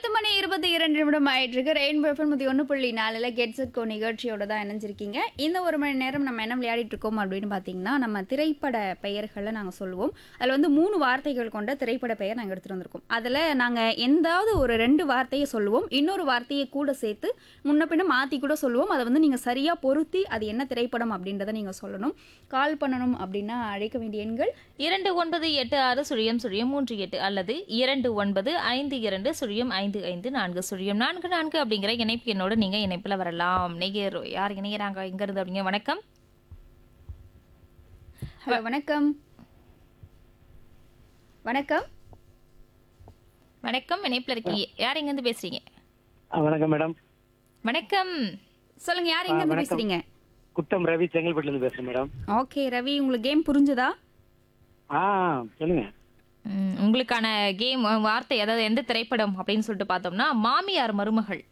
பத்து மணி இருபத்தி இரண்டு நிமிடம் ஆயிட்டு இருக்கு ரெயின்போ எஃப்எம் ஒன்று புள்ளி நாலில் கெட் செட் கோ நிகழ்ச்சியோட தான் இணைஞ்சிருக்கீங்க இந்த ஒரு மணி நேரம் நம்ம என்ன விளையாடிட்டு இருக்கோம் அப்படின்னு பார்த்தீங்கன்னா நம்ம திரைப்பட பெயர்களை நாங்கள் சொல்லுவோம் அதில் வந்து மூணு வார்த்தைகள் கொண்ட திரைப்பட பெயர் நாங்கள் எடுத்துகிட்டு வந்திருக்கோம் அதில் நாங்கள் எந்தாவது ஒரு ரெண்டு வார்த்தையை சொல்லுவோம் இன்னொரு வார்த்தையை கூட சேர்த்து முன்ன பின்ன மாற்றி கூட சொல்லுவோம் அதை வந்து நீங்கள் சரியாக பொருத்தி அது என்ன திரைப்படம் அப்படின்றத நீங்கள் சொல்லணும் கால் பண்ணணும் அப்படின்னா அழைக்க வேண்டிய எண்கள் இரண்டு ஒன்பது எட்டு ஆறு சுழியம் சுழியம் மூன்று எட்டு அல்லது இரண்டு ஒன்பது ஐந்து இரண்டு சுழியம் ஐந்து ஐந்து நான்கு சுழியம் நான்கு நான்கு அப்படிங்கிற இணைப்பு என்னோட நீங்க இணைப்புல வரலாம் நேயர் யார் இணைகிறாங்க இங்க இருந்து அப்படிங்க வணக்கம் ஹலோ வணக்கம் வணக்கம் வணக்கம் இணைப்புல இருக்கீங்க யார் இங்க இருந்து பேசுறீங்க ஆ, வணக்கம் மேடம் வணக்கம் சொல்லுங்க யார் எங்க இருந்து பேசுறீங்க குட்டம் ரவி செங்கல்பட்டுல இருந்து பேசுறேன் மேடம் ஓகே ரவி உங்களுக்கு கேம் புரிஞ்சுதா ஆ சொல்லுங்க ம், உங்களுக்கான கேம் வார்த்தை அதாவது எந்த திரைப்படம் அப்படின்னு சொல்லிட்டு பார்த்தோம்னா மாமியார் மருமகள்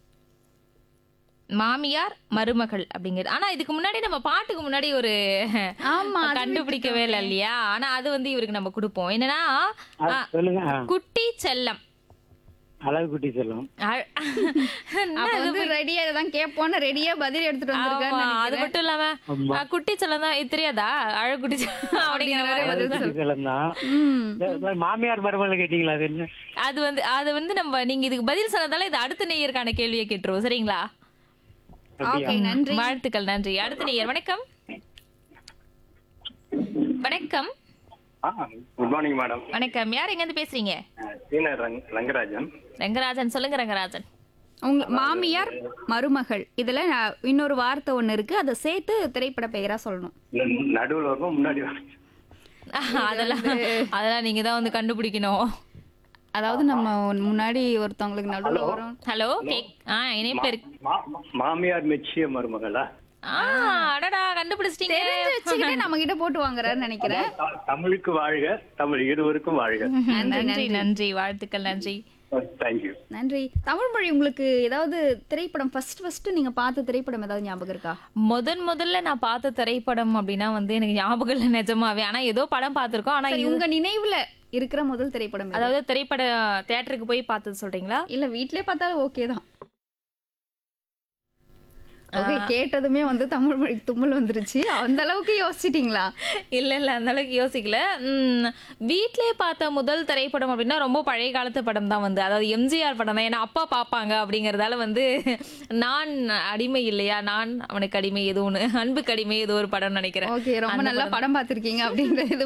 மாமியார் மருமகள் அப்படிங்கிறது ஆனா இதுக்கு முன்னாடி நம்ம பாட்டுக்கு முன்னாடி ஒரு ஆமா அது கண்டுபிடிக்கவே இல்லை இல்லையா ஆனா அது வந்து இவருக்கு நம்ம கொடுப்போம் என்னன்னா ஆ, சொல்லுங்க ஆ, குட்டி செல்லம் அழகு குட்டி செல்லம் அழ- அப்ப வந்து ரெடியா தான் கேட்போம்னு ரெடியா பதில் எடுத்துட்டு ஆமா, வந்திருக்காரு அது மட்டும் இல்லாம ஆமா. ஆ, குட்டி செல்லம் தான் இது தெரியாதா அழகுட்டி செல்லம் அப்படிங்கிற மாதிரி அழகு பதில் குட்டி செல்லம் தான் ம் இந்த மாமியார் மருமகள் கேட்டீங்களா அது என்ன அது வந்து அது வந்து நம்ம நீங்க இதுக்கு பதில் சொன்னதால இது அடுத்த நேயருக்கான கேள்வியை கேட்டுருவோம் சரிங்களா ஓகே நன்றி வாழ்த்துக்கள் நன்றி அடுத்த நேயர் வணக்கம் வணக்கம் குட் மார்னிங் மேடம் வணக்கம் யார் எங்க இருந்து பேசுறீங்க சீனர் ரங் ரங்கராஜன் ரங்கராஜன் சொல்லுங்க ரங்கராஜன் உங்க மாமியார் மருமகள் இதுல நான் இன்னொரு வார்த்தை ஒண்ணு இருக்கு அதை சேர்த்து திரைப்பட பெயரா சொல்லணும் நடுவில் வரணும் முன்னாடி வரணும் அதெல்லாம் அதெல்லாம் நீங்க தான் வந்து கண்டுபிடிக்கணும் அதாவது நம்ம முன்னாடி ஒருத்தவங்களுக்கு நடுவுல வரும் ஹலோ கேக் ஆ இணைப்பு இருக்கு மா- மாமியார் மெச்சிய மருமகளா ஆ அடடா கண்டுபிடிச்சிட்டீங்க தெரிஞ்சு வச்சுக்கிட்டு நம்ம கிட்ட போட்டு வாங்குறாருன்னு நினைக்கிறேன் த- தமிழுக்கு வாழ்க தமிழ் இருவருக்கும் வாழ்க நன்றி நன்றி வாழ்த்துக்கள் நன்றி தேங்க்யூ நன்றி தமிழ் மொழி உங்களுக்கு ஏதாவது திரைப்படம் ஃபர்ஸ்ட் ஃபர்ஸ்ட் நீங்க பார்த்த திரைப்படம் ஏதாவது ஞாபகம் இருக்கா முதன் முதல்ல நான் பார்த்த திரைப்படம் அப்படின்னா வந்து எனக்கு ஞாபகம் இல்லை நிஜமாவே ஆனா ஏதோ படம் பார்த்திருக்கோம் ஆனா சரி, இது- உங்க நினைவுல இருக்கிற முதல் திரைப்படம் எது? அதாவது திரைப்பட தியேட்டருக்கு போய் பார்த்தது சொல்றீங்களா இல்ல வீட்லயே பார்த்தாலும் ஓகே தான் ஓகே கேட்டதுமே வந்து தமிழ் மொழி தும்மல் வந்துருச்சு அந்த அளவுக்கு யோசிச்சிட்டீங்களா இல்ல இல்ல அந்த அளவுக்கு யோசிக்கல உம், வீட்லயே பார்த்த முதல் திரைப்படம் அப்படின்னா ரொம்ப பழைய காலத்து படம் தான் வந்து அதாவது எம்ஜிஆர் படம் தான் ஏன்னா அப்பா பார்ப்பாங்க அப்படிங்கறதால வந்து நான் அடிமை இல்லையா நான் அவனுக்கு அடிமை ஏதோ ஒன்று அன்புக்கு அடிமை ஏதோ ஒரு படம் நினைக்கிறேன் ஓகே ரொம்ப நல்லா படம் பார்த்திருக்கீங்க அப்படின்றது